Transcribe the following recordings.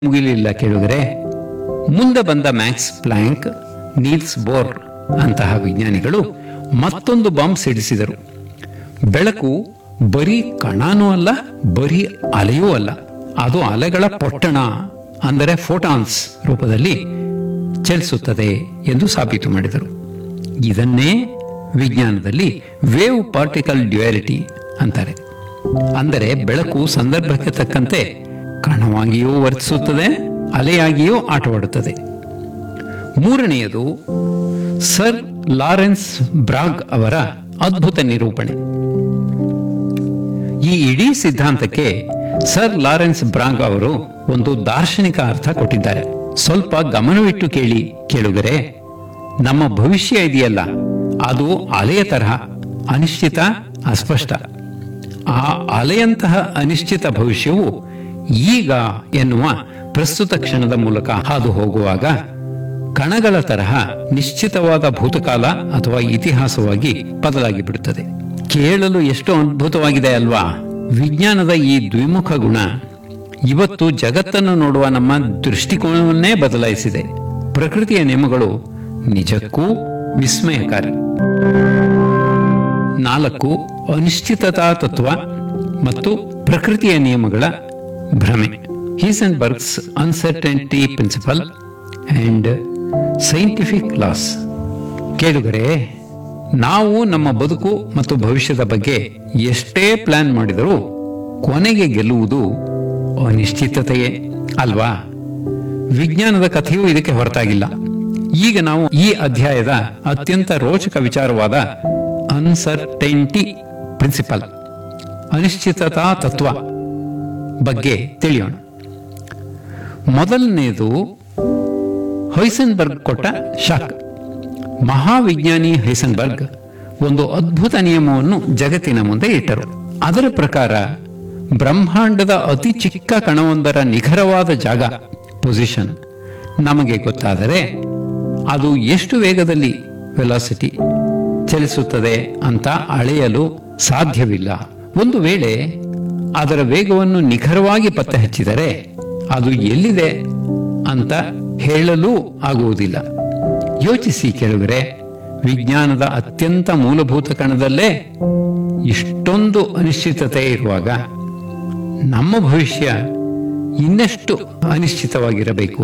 ಮುಗಿಲಿಲ್ಲ ಕೇಳುಗರೆ ಮುಂದೆ ಬಂದ ಮ್ಯಾಕ್ಸ್ ಪ್ಲಾಂಕ್ ನೀಲ್ಸ್ ಬೋರ್ ಅಂತಹ ವಿಜ್ಞಾನಿಗಳು ಮತ್ತೊಂದು ಬಾಂಬ್ ಸಿಡಿಸಿದರು ಬೆಳಕು ಬರೀ ಕಣನೂ ಅಲ್ಲ ಬರೀ ಅಲೆಯೂ ಅಲ್ಲ ಅದು ಅಲೆಗಳ ಪೊಟ್ಟಣ ಅಂದರೆ ಫೋಟಾನ್ಸ್ ರೂಪದಲ್ಲಿ ಚಲಿಸುತ್ತದೆ ಎಂದು ಸಾಬೀತು ಮಾಡಿದರು ಇದನ್ನೇ ವಿಜ್ಞಾನದಲ್ಲಿ ವೇವ್ ಪಾರ್ಟಿಕಲ್ ಡ್ಯುಯಾಲಿಟಿ ಅಂತಾರೆ ಅಂದರೆ ಬೆಳಕು ಸಂದರ್ಭಕ್ಕೆ ತಕ್ಕಂತೆ ಕಣವಾಗಿಯೂ ವರ್ತಿಸುತ್ತದೆ ಅಲೆಯಾಗಿಯೂ ಆಟವಾಡುತ್ತದೆ ಮೂರನೆಯದು ಸರ್ ಲಾರೆನ್ಸ್ ಬ್ರಾಗ್ ಅವರ ಅದ್ಭುತ ನಿರೂಪಣೆ ಈ ಇಡೀ ಸಿದ್ಧಾಂತಕ್ಕೆ ಸರ್ ಲಾರೆನ್ಸ್ ಬ್ರಾಗ್ ಅವರು ಒಂದು ದಾರ್ಶನಿಕ ಅರ್ಥ ಕೊಟ್ಟಿದ್ದಾರೆ ಸ್ವಲ್ಪ ಗಮನವಿಟ್ಟು ಕೇಳಿ ಕೇಳುಗರೆ ನಮ್ಮ ಭವಿಷ್ಯ ಇದೆಯಲ್ಲ ಅದು ಅಲೆಯ ತರಹ ಅನಿಶ್ಚಿತ ಅಸ್ಪಷ್ಟ ಆ ಅಲೆಯಂತಹ ಅನಿಶ್ಚಿತ ಭವಿಷ್ಯವು ಈಗ ಎನ್ನುವ ಪ್ರಸ್ತುತ ಕ್ಷಣದ ಮೂಲಕ ಹಾದು ಹೋಗುವಾಗ ಕಣಗಳ ತರಹ ನಿಶ್ಚಿತವಾದ ಭೂತಕಾಲ ಅಥವಾ ಇತಿಹಾಸವಾಗಿ ಬದಲಾಗಿ ಬಿಡುತ್ತದೆ ಕೇಳಲು ಎಷ್ಟು ಅದ್ಭುತವಾಗಿದೆ ಅಲ್ವಾ ವಿಜ್ಞಾನದ ಈ ದ್ವಿಮುಖ ಗುಣ ಇವತ್ತು ಜಗತ್ತನ್ನು ನೋಡುವ ನಮ್ಮ ದೃಷ್ಟಿಕೋನವನ್ನೇ ಬದಲಾಯಿಸಿದೆ ಪ್ರಕೃತಿಯ ನಿಯಮಗಳು ನಿಜಕ್ಕೂ ವಿಸ್ಮಯಕಾರಿ ನಾಲ್ಕು ಅನಿಶ್ಚಿತತಾ ತತ್ವ ಮತ್ತು ಪ್ರಕೃತಿಯ ನಿಯಮಗಳ ಭ್ರಮೆ Heisenberg's uncertainty principle and scientific laws ಕೇಳುಗರೆ ನಾವು ನಮ್ಮ ಬದುಕು ಮತ್ತು ಭವಿಷ್ಯದ ಬಗ್ಗೆ ಎಷ್ಟೇ ಪ್ಲಾನ್ ಮಾಡಿದರೂ ಕೊನೆಗೆ ಗೆಲ್ಲುವುದು ಅನಿಶ್ಚಿತತೆಯೇ ಅಲ್ವಾ ವಿಜ್ಞಾನದ ಕಥೆಯೂ ಇದಕ್ಕೆ ಹೊರತಾಗಿಲ್ಲ ಈಗ ನಾವು ಈ ಅಧ್ಯಾಯದ ಅತ್ಯಂತ ರೋಚಕ ವಿಚಾರವಾದ ಅನ್ಸರ್ಟೈಂಟಿ ಪ್ರಿನ್ಸಿಪಲ್ ಅನಿಶ್ಚಿತತಾ ತತ್ವ ಬಗ್ಗೆ ತಿಳಿಯೋಣ ಮೊದಲನೆಯದು ಹೈಸನ್ಬರ್ಗ್ ಕೊಟ್ಟ ಶಾಕ್ ಮಹಾವಿಜ್ಞಾನಿ ಹೈಸನ್ಬರ್ಗ್ ಒಂದು ಅದ್ಭುತ ನಿಯಮವನ್ನು ಜಗತ್ತಿನ ಮುಂದೆ ಇಟ್ಟರು ಅದರ ಪ್ರಕಾರ ಬ್ರಹ್ಮಾಂಡದ ಅತಿ ಚಿಕ್ಕ ಕಣವೊಂದರ ನಿಖರವಾದ ಜಾಗ ಪೊಸಿಷನ್ ನಮಗೆ ಗೊತ್ತಾದರೆ ಅದು ಎಷ್ಟು ವೇಗದಲ್ಲಿ ವೆಲಾಸಿಟಿ ಚಲಿಸುತ್ತದೆ ಅಂತ ಅಳೆಯಲು ಸಾಧ್ಯವಿಲ್ಲ ಒಂದು ವೇಳೆ ಅದರ ವೇಗವನ್ನು ನಿಖರವಾಗಿ ಪತ್ತೆ ಹಚ್ಚಿದರೆ ಅದು ಎಲ್ಲಿದೆ ಅಂತ ಹೇಳಲೂ ಆಗುವುದಿಲ್ಲ ಯೋಚಿಸಿ ಕೇಳಿದರೆ ವಿಜ್ಞಾನದ ಅತ್ಯಂತ ಮೂಲಭೂತ ಕಣದಲ್ಲೇ ಇಷ್ಟೊಂದು ಅನಿಶ್ಚಿತತೆ ಇರುವಾಗ ನಮ್ಮ ಭವಿಷ್ಯ ಇನ್ನೆಷ್ಟು ಅನಿಶ್ಚಿತವಾಗಿರಬೇಕು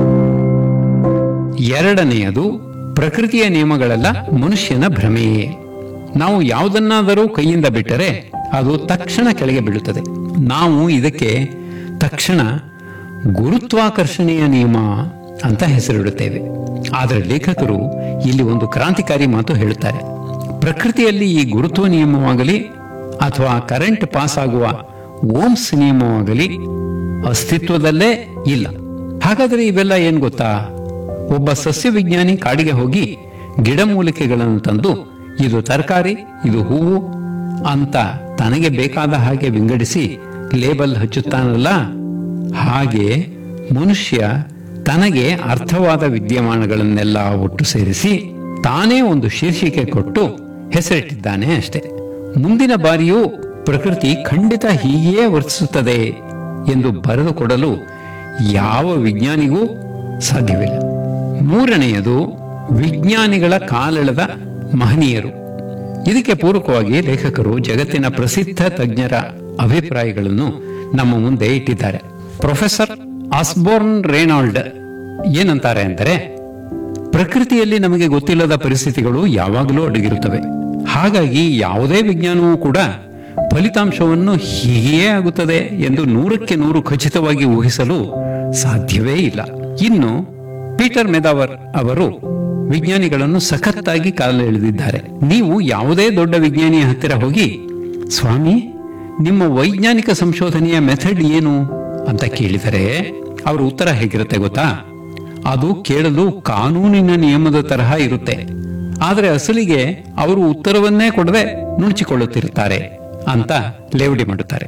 ಎರಡನೆಯದು ಪ್ರಕೃತಿಯ ನಿಯಮಗಳೆಲ್ಲ ಮನುಷ್ಯನ ಭ್ರಮೆಯೇ ನಾವು ಯಾವುದನ್ನಾದರೂ ಕೈಯಿಂದ ಬಿಟ್ಟರೆ ಅದು ತಕ್ಷಣ ಕೆಳಗೆ ಬೀಳುತ್ತದೆ ನಾವು ಇದಕ್ಕೆ ತಕ್ಷಣ ಗುರುತ್ವಾಕರ್ಷಣೆಯ ನಿಯಮ ಅಂತ ಹೆಸರಿಡುತ್ತೇವೆ ಆದರೆ ಲೇಖಕರು ಇಲ್ಲಿ ಒಂದು ಕ್ರಾಂತಿಕಾರಿ ಮಾತು ಹೇಳುತ್ತಾರೆ ಪ್ರಕೃತಿಯಲ್ಲಿ ಈ ಗುರುತ್ವ ನಿಯಮವಾಗಲಿ ಅಥವಾ ಕರೆಂಟ್ ಪಾಸ್ ಆಗುವ ಓಮ್ಸ್ ನಿಯಮವಾಗಲಿ ಅಸ್ತಿತ್ವದಲ್ಲೇ ಇಲ್ಲ ಹಾಗಾದರೆ ಇವೆಲ್ಲ ಏನ್ ಗೊತ್ತಾ ಒಬ್ಬ ಸಸ್ಯ ವಿಜ್ಞಾನಿ ಕಾಡಿಗೆ ಹೋಗಿ ಗಿಡಮೂಲಿಕೆಗಳನ್ನು ತಂದು ಇದು ತರಕಾರಿ ಇದು ಹೂವು ಅಂತ ತನಗೆ ಬೇಕಾದ ಹಾಗೆ ವಿಂಗಡಿಸಿ ಲೇಬಲ್ ಹಚ್ಚುತ್ತಾನಲ್ಲ ಹಾಗೆ ಮನುಷ್ಯ ತನಗೆ ಅರ್ಥವಾದ ವಿದ್ಯಮಾನಗಳನ್ನೆಲ್ಲ ಒಟ್ಟು ಸೇರಿಸಿ ತಾನೇ ಒಂದು ಶೀರ್ಷಿಕೆ ಕೊಟ್ಟು ಹೆಸರಿಟ್ಟಿದ್ದಾನೆ ಅಷ್ಟೆ ಮುಂದಿನ ಬಾರಿಯೂ ಪ್ರಕೃತಿ ಖಂಡಿತ ಹೀಗೆಯೇ ವರ್ತಿಸುತ್ತದೆ ಎಂದು ಬರೆದು ಕೊಡಲು ಯಾವ ವಿಜ್ಞಾನಿಗೂ ಸಾಧ್ಯವಿಲ್ಲ ಮೂರನೆಯದು ವಿಜ್ಞಾನಿಗಳ ಕಾಲೆಳೆದ ಮಹನೀಯರು ಇದಕ್ಕೆ ಪೂರಕವಾಗಿ ಲೇಖಕರು ಜಗತ್ತಿನ ಪ್ರಸಿದ್ಧ ತಜ್ಞರ ಅಭಿಪ್ರಾಯಗಳನ್ನು ನಮ್ಮ ಮುಂದೆ ಇಟ್ಟಿದ್ದಾರೆ ಪ್ರೊಫೆಸರ್ ಆಸ್ಬೋರ್ನ್ ರೇನಾಲ್ಡ್ ಏನಂತಾರೆ ಅಂದರೆ ಪ್ರಕೃತಿಯಲ್ಲಿ ನಮಗೆ ಗೊತ್ತಿಲ್ಲದ ಪರಿಸ್ಥಿತಿಗಳು ಯಾವಾಗಲೂ ಅಡಗಿರುತ್ತವೆ ಹಾಗಾಗಿ ಯಾವುದೇ ವಿಜ್ಞಾನವೂ ಕೂಡ ಫಲಿತಾಂಶವನ್ನು ಹೀಗೆಯೇ ಆಗುತ್ತದೆ ಎಂದು ನೂರಕ್ಕೆ ನೂರು ಖಚಿತವಾಗಿ ಊಹಿಸಲು ಸಾಧ್ಯವೇ ಇಲ್ಲ ಇನ್ನು ಪೀಟರ್ ಮೆದಾವರ್ ಅವರು ವಿಜ್ಞಾನಿಗಳನ್ನು ಸಖತ್ತಾಗಿ ಕಾಲೆಳೆದಿದ್ದಾರೆ ನೀವು ಯಾವುದೇ ದೊಡ್ಡ ವಿಜ್ಞಾನಿಯ ಹತ್ತಿರ ಹೋಗಿ ಸ್ವಾಮಿ ನಿಮ್ಮ ವೈಜ್ಞಾನಿಕ ಸಂಶೋಧನೆಯ ಮೆಥಡ್ ಏನು ಅಂತ ಕೇಳಿದರೆ ಅವರ ಉತ್ತರ ಹೇಗಿರುತ್ತೆ ಗೊತ್ತಾ ಅದು ಕೇಳಲು ಕಾನೂನಿನ ನಿಯಮದ ತರಹ ಇರುತ್ತೆ ಆದರೆ ಅಸಲಿಗೆ ಅವರು ಉತ್ತರವನ್ನೇ ಕೊಡದೆ ನುಣುಚಿಕೊಳ್ಳುತ್ತಿರುತ್ತಾರೆ ಅಂತ ಲೇವಡಿ ಮಾಡುತ್ತಾರೆ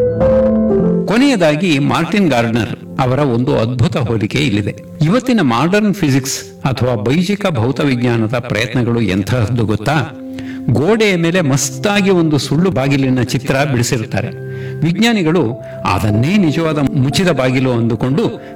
ಕೊನೆಯದಾಗಿ ಮಾರ್ಟಿನ್ ಗಾರ್ಡ್ನರ್ ಅವರ ಒಂದು ಅದ್ಭುತ ಹೋಲಿಕೆ ಇಲ್ಲಿದೆ ಇವತ್ತಿನ ಮಾಡರ್ನ್ ಫಿಸಿಕ್ಸ್ ಅಥವಾ ಬೈಜಿಕ ಭೌತ ವಿಜ್ಞಾನದ ಪ್ರಯತ್ನಗಳು ಎಂತಹದ್ದು ಗೊತ್ತಾ ಗೋಡೆಯ ಮೇಲೆ ಮಸ್ತಾಗಿ ಒಂದು ಸುಳ್ಳು ಬಾಗಿಲಿನ ಚಿತ್ರ ಬಿಡಿಸಿರುತ್ತಾರೆ ವಿಜ್ಞಾನಿಗಳು ಅದನ್ನೇ ನಿಜವಾದ ಮುಚ್ಚಿದ ಬಾಗಿಲು ಅಂದುಕೊಂಡು